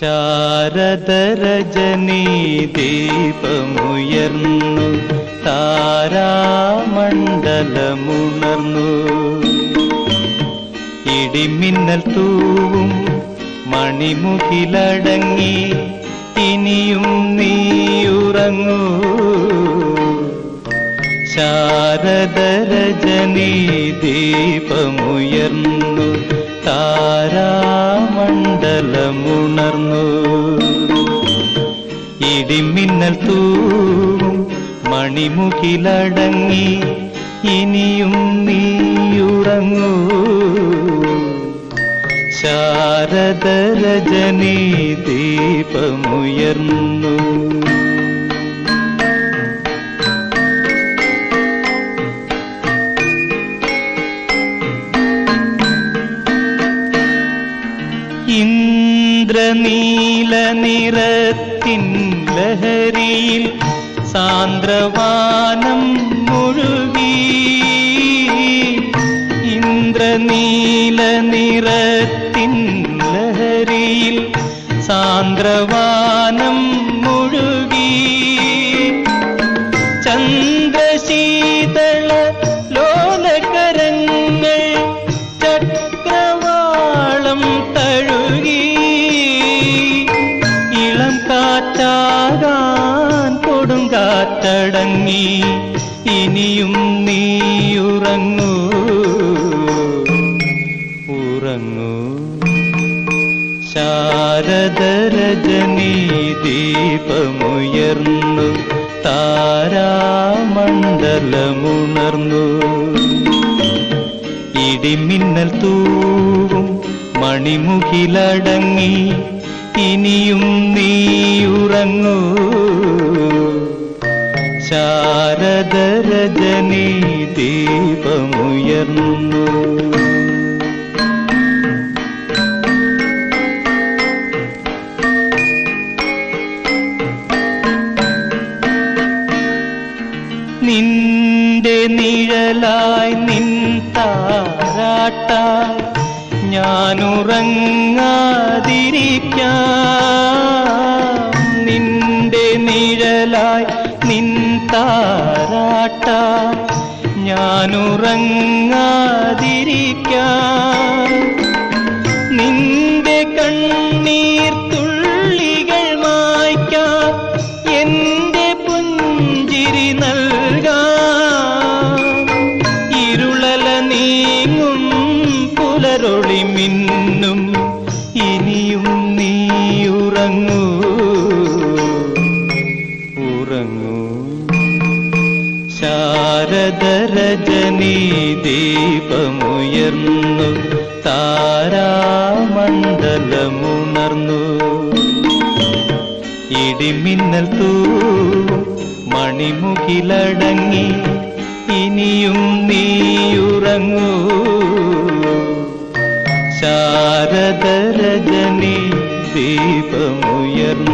ശാരദരജനീ ദീപമുയർന്നു താരാമണ്ഡലമുണർന്നു ഇടിമിന്നൽ തൂവും മണിമുകിലടങ്ങി ഇനിയും നീയുറങ്ങൂ ശാരദരജനീ ദീപമുയർന്നു താരാമണ്ഡലമുണർന്നു ഇടിമിന്നൽ തൂവും മണിമുകിലടങ്ങി ഇനിയും നീയുറങ്ങൂ ശാരദരജനീ ദീപമുയർന്നു ഇന്ദ്രനീല നിറത്തിൻ ലഹരിയിൽ സാന്ദ്രവാനം മുഴുകി ഇന്ദ്രനീല നിറത്തിൻ ലഹരിയിൽ സാന്ദ്രവാനം മുഴുകി ചന്ദ്രശീതള ലോലകരങ്ങൾ ചക്രവാളം തഴുകി ഇളം കാറ്റാകാൻ കൊടുങ്കാറ്റടങ്ങി ഇനിയും നീയുറങ്ങൂ ഉറങ്ങൂ ശാരദരജനീ ദീപമുയർന്നു താരാമണ്ഡലമുണർന്നു ഇടിമിന്നൽ തൂവും മണിമുകിലടങ്ങി ഇനിയും നീയുറങ്ങൂ ശാരദരജനീ ദീപമുയർന്നു നിന്റെ നിഴലായി നിൻ താരാട്ടായി ഞാനുറങ്ങാതിരിക്കാം നിന്റെ നിഴലായി നിൻ താരാട്ടായി ഞാനുറങ്ങാതിരിക്കാം നിന്റെ കണ്ണീർ തുള്ളികൾ മായ്ക്കാം എന്റെ പുഞ്ചിരി നൽകാം ഇരുളല നീങ്ങും പുലരൊളി മിന്നും ഇനിയും നീയുറങ്ങൂ ഉറങ്ങൂ ശാരദരജനീ ദീപമുയർന്നു താരാമണ്ഡലമുണർന്നു ഇടിമിന്നൽ തൂവും മണിമുകിലടങ്ങി ഇനിയും നീയുറങ്ങൂ ശാരദരജനീ ദീപമുയർന്നു